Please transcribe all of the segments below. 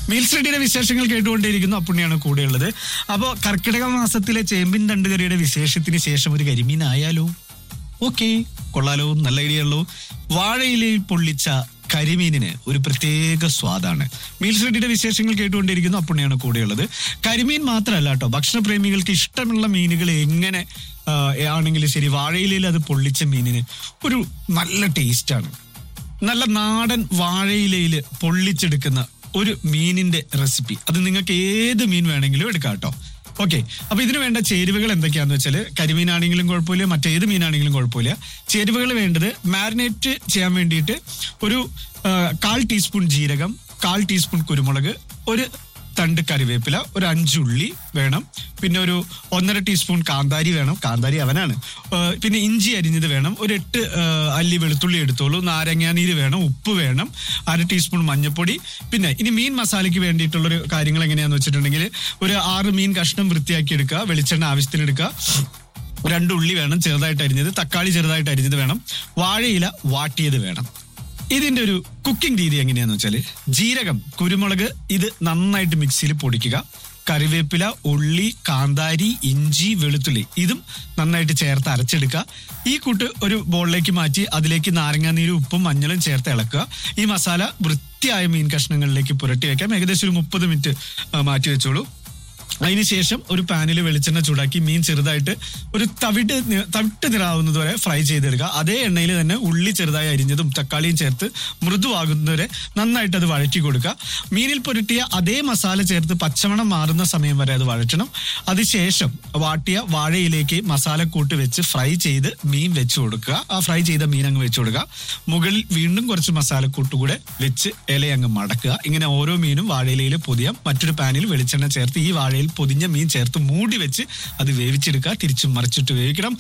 Meals റെഡിയുടെ വിശേഷങ്ങൾ കേട്ടുകൊണ്ടേയിരിക്കുന്നു അപ്പുണ്ണിയാണ് കൂടെയുള്ളത് അപ്പോൾ കർക്കിടക മാസത്തിലെ ചേമ്പിൻ തണ്ടുകറിയുടെ വിശേഷത്തിന് ശേഷം ഒരു കരിമീനായാലോ ഓക്കെ കൊള്ളാലോ നല്ല ഐഡിയ ഉള്ളൂ വാഴയിലയിൽ പൊള്ളിച്ച കരിമീനിന് ഒരു പ്രത്യേക സ്വാദാണ് മീൽസ് റെഡിയുടെ വിശേഷങ്ങൾ കേട്ടുകൊണ്ടിരിക്കുന്നു അപ്പുണ്ണിയാണ് കൂടെയുള്ളത് കരിമീൻ മാത്രമല്ല കേട്ടോ ഭക്ഷണപ്രേമികൾക്ക് ഇഷ്ടമുള്ള മീനുകൾ എങ്ങനെ ആ, ആണെങ്കിലും ശരി വാഴയിലയിൽ അത് പൊള്ളിച്ച മീനിന് ഒരു നല്ല ടേസ്റ്റാണ് നല്ല നാടൻ വാഴയിലയിൽ പൊള്ളിച്ചെടുക്കുന്ന ഒരു മീനിന്റെ റെസിപ്പി അത് നിങ്ങൾക്ക് ഏത് മീൻ വേണമെങ്കിലും എടുക്കാം കേട്ടോ ഓക്കെ അപ്പൊ ഇതിന് വേണ്ട ചേരുവകൾ എന്തൊക്കെയാന്ന് വെച്ചാൽ കരിമീനാണെങ്കിലും കുഴപ്പമില്ല മറ്റേത് മീനാണെങ്കിലും കുഴപ്പമില്ല ചേരുവകൾ വേണ്ടത് മാരിനേറ്റ് ചെയ്യാൻ വേണ്ടിയിട്ട് ഒരു ആ, കാൽ ടീസ്പൂൺ ജീരകം കാൽ ടീസ്പൂൺ കുരുമുളക് ഒരു തണ്ട് കറിവേപ്പില ഒരു അഞ്ചുള്ളി വേണം പിന്നെ ഒരു ഒന്നര ടീസ്പൂൺ കാന്താരി വേണം കാന്താരി അവനാണ് ആ, പിന്നെ ഇഞ്ചി അരിഞ്ഞത് വേണം ഒരു എട്ട് ആ, അല്ലി വെളുത്തുള്ളി എടുത്തോളൂ നാരങ്ങാനീര് വേണം ഉപ്പ് വേണം അര ടീസ്പൂൺ മഞ്ഞൾപ്പൊടി പിന്നെ ഇനി മീൻ മസാലയ്ക്ക് വേണ്ടിയിട്ടുള്ളൊരു കാര്യങ്ങൾ എങ്ങനെയാന്ന് വെച്ചിട്ടുണ്ടെങ്കിൽ ഒരു ആറ് മീൻ കഷ്ണം വൃത്തിയാക്കി എടുക്കുക വെളിച്ചെണ്ണ ആവശ്യത്തിന് എടുക്കുക രണ്ട് ഉള്ളി വേണം ചെറുതായിട്ട് അരിഞ്ഞത് തക്കാളി ചെറുതായിട്ട് അരിഞ്ഞത് വേണം വാഴയില വാട്ടിയത് വേണം ഇതിന്റെ ഒരു കുക്കിംഗ് രീതി എങ്ങനെയാന്ന് വെച്ചാല് ജീരകം കുരുമുളക് ഇത് നന്നായിട്ട് മിക്സിയിൽ പൊടിക്കുക കറിവേപ്പില ഉള്ളി കാന്താരി ഇഞ്ചി വെളുത്തുള്ളി ഇതും നന്നായിട്ട് ചേർത്ത് അരച്ചെടുക്കുക ഈ കൂട്ട് ഒരു ബോളിലേക്ക് മാറ്റി അതിലേക്ക് നാരങ്ങാനീരും ഉപ്പും മഞ്ഞളും ചേർത്ത് ഇളക്കുക ഈ മസാല വൃത്തിയായ മീൻ കഷ്ണങ്ങളിലേക്ക് പുരട്ടി വെക്കാം ഏകദേശം ഒരു മുപ്പത് മിനിറ്റ് ആ, മാറ്റി വെച്ചോളൂ അതിനുശേഷം ഒരു പാനിൽ വെളിച്ചെണ്ണ ചൂടാക്കി മീൻ ചെറുതായിട്ട് ഒരു തവിട്ട് നി- തവിട്ട് നിറാവുന്നത് വരെ ഫ്രൈ ചെയ്തെടുക്കുക അതേ എണ്ണയിൽ തന്നെ ഉള്ളി ചെറുതായി അരിഞ്ഞതും തക്കാളിയും ചേർത്ത് മൃദുവാകുന്നവരെ നന്നായിട്ട് അത് വഴറ്റി കൊടുക്കുക മീനിൽ പുരട്ടിയ അതേ മസാല ചേർത്ത് പച്ചമണം മാറുന്ന സമയം വരെ അത് വഴറ്റണം അതിനുശേഷം വാട്ടിയ വാഴയിലേക്ക് മസാലക്കൂട്ട് വെച്ച് ഫ്രൈ ചെയ്ത് മീൻ വെച്ച് കൊടുക്കുക ആ ഫ്രൈ ചെയ്ത മീൻ അങ്ങ് വെച്ച് കൊടുക്കുക മുകളിൽ വീണ്ടും കുറച്ച് മസാലക്കൂട്ട് കൂടെ വെച്ച് ഇല അങ്ങ് മടക്കുക ഇങ്ങനെ ഓരോ മീനും വാഴയിലയിൽ പൊതിയാം മറ്റൊരു പാനിൽ വെളിച്ചെണ്ണ ചേർത്ത് ഈ വാഴയിൽ പൊതിഞ്ഞ മീൻ ചേർത്ത് മൂടി വെച്ച് അത് വേവിച്ചെടുക്കുക തിരിച്ചും മറിച്ചിട്ട് വേവിക്കണം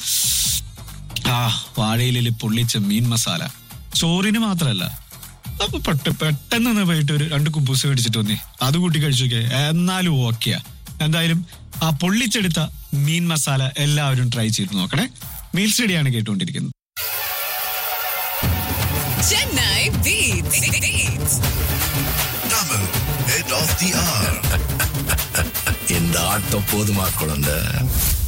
ആ വാഴയിലയിൽ പൊള്ളിച്ച മീൻ മസാല ചോറിന് മാത്രമല്ല അപ്പൊ പെട്ട് പെട്ടെന്ന് പോയിട്ട് ഒരു രണ്ട് കുബൂസ് മേടിച്ചിട്ട് വന്നേ അത് കൂട്ടി കഴിച്ചു നോക്കിയേ എന്നാലും ഓക്കെയാ എന്തായാലും ആ പൊള്ളിച്ചെടുത്ത മീൻ മസാല എല്ലാവരും ട്രൈ ചെയ്ത് നോക്കണേ മീൽ സ്റ്റഡിയാണ് കേട്ടുകൊണ്ടിരിക്കുന്നത് Chennai Beats. Beats. Tamil, head of the hour. இந்த ஆட்டம் போதுமா குழந்தை